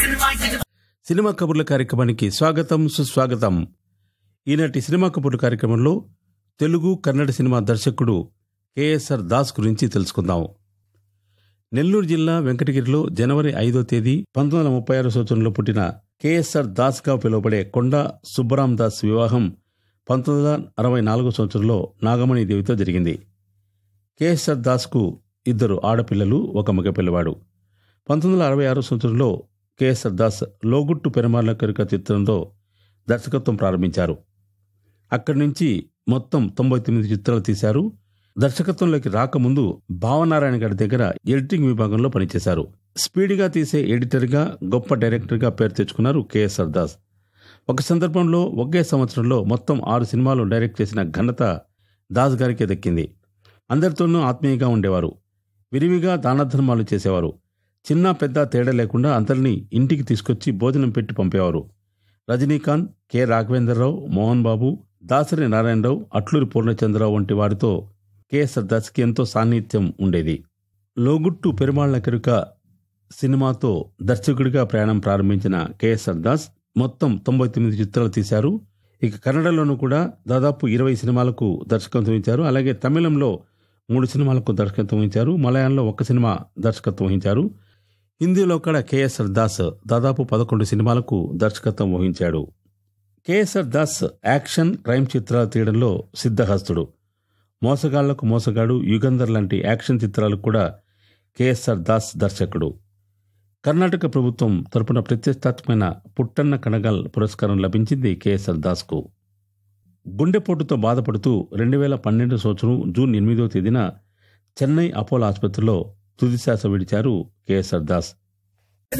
cinema కబుర్ల కార్యక్రమానికి స్వాగతం సుస్వాగతం ఈనాటి సినిమా కబుర్ల కార్యక్రమంలో తెలుగు కన్నడ సినిమా దర్శకుడు కేఎస్ఆర్ దాస్ గురించి తెలుసుకుందాం నెల్లూరు జిల్లా వెంకటగిరిలో జనవరి ఐదో తేదీ పంతొమ్మిది వందల ముప్పై ఆరు సంవత్సరంలో పుట్టిన కేఎస్ఆర్ దాస్గా పిలువబడే కొండ సుబ్బరాం దాస్ వివాహం పంతొమ్మిది వందల అరవై నాలుగో సంవత్సరంలో నాగమణి దేవితో జరిగింది కేఎస్ఆర్ దాస్కు ఇద్దరు ఆడపిల్లలు ఒక మగ పిల్లవాడు పంతొమ్మిది వందల అరవై ఆరో సంవత్సరంలో కేఎస్ఆర్ దాస్ లోగుట్టు పెరమాల కరిక చిత్రంలో దర్శకత్వం ప్రారంభించారు అక్కడి నుంచి మొత్తం తొంభై తొమ్మిది చిత్రాలు తీశారు దర్శకత్వంలోకి రాకముందు భావనారాయణ గారి దగ్గర ఎడిటింగ్ విభాగంలో పనిచేశారు స్పీడ్గా తీసే ఎడిటర్గా గొప్ప డైరెక్టర్గా పేరు తెచ్చుకున్నారు కేఎస్ఆర్ దాస్ ఒక సందర్భంలో ఒకే సంవత్సరంలో మొత్తం ఆరు సినిమాలు డైరెక్ట్ చేసిన ఘనత దాస్ గారికే దక్కింది అందరితోనూ ఆత్మీయంగా ఉండేవారు విరివిగా దానధర్మాలు చేసేవారు చిన్న పెద్ద తేడా లేకుండా అందరినీ ఇంటికి తీసుకొచ్చి భోజనం పెట్టి పంపేవారు రజనీకాంత్ కె రాఘవేంద్రరావు మోహన్ బాబు దాసరి నారాయణరావు అట్లూరి పూర్ణచంద్రరావు వంటి వారితో కేఎస్ఆర్ దాస్కి ఎంతో సాన్నిధ్యం ఉండేది లోగుట్టు పెరుమాళ్ల కెరుక సినిమాతో దర్శకుడిగా ప్రయాణం ప్రారంభించిన కేఎస్ఆర్ దాస్ మొత్తం తొంభై తొమ్మిది చిత్రాలు తీశారు ఇక కన్నడలోనూ కూడా దాదాపు ఇరవై సినిమాలకు దర్శకత్వం వహించారు అలాగే తమిళంలో మూడు సినిమాలకు దర్శకత్వం వహించారు మలయాళంలో ఒక సినిమా దర్శకత్వం వహించారు హిందీలో కూడా కేఎస్ఆర్ దాస్ దాదాపు పదకొండు సినిమాలకు దర్శకత్వం వహించాడు కేఎస్ఆర్ దాస్ యాక్షన్ క్రైమ్ చిత్రాలు తీయడంలో సిద్ధహస్తుడు మోసగాళ్లకు మోసగాడు యుగంధర్ లాంటి యాక్షన్ చిత్రాలకు కూడా కేఎస్ఆర్ దాస్ దర్శకుడు కర్ణాటక ప్రభుత్వం తరపున ప్రతిష్టాత్మకమైన పుట్టన్న కణగల్ పురస్కారం లభించింది కేఎస్ఆర్ దాస్కు గుండెపోటుతో బాధపడుతూ రెండు వేల పన్నెండు సంవత్సరం జూన్ ఎనిమిదో తేదీన చెన్నై అపోలో ఆసుపత్రిలో తుదిశ్వాస విడిచారు కేఎస్ఆర్ దాస్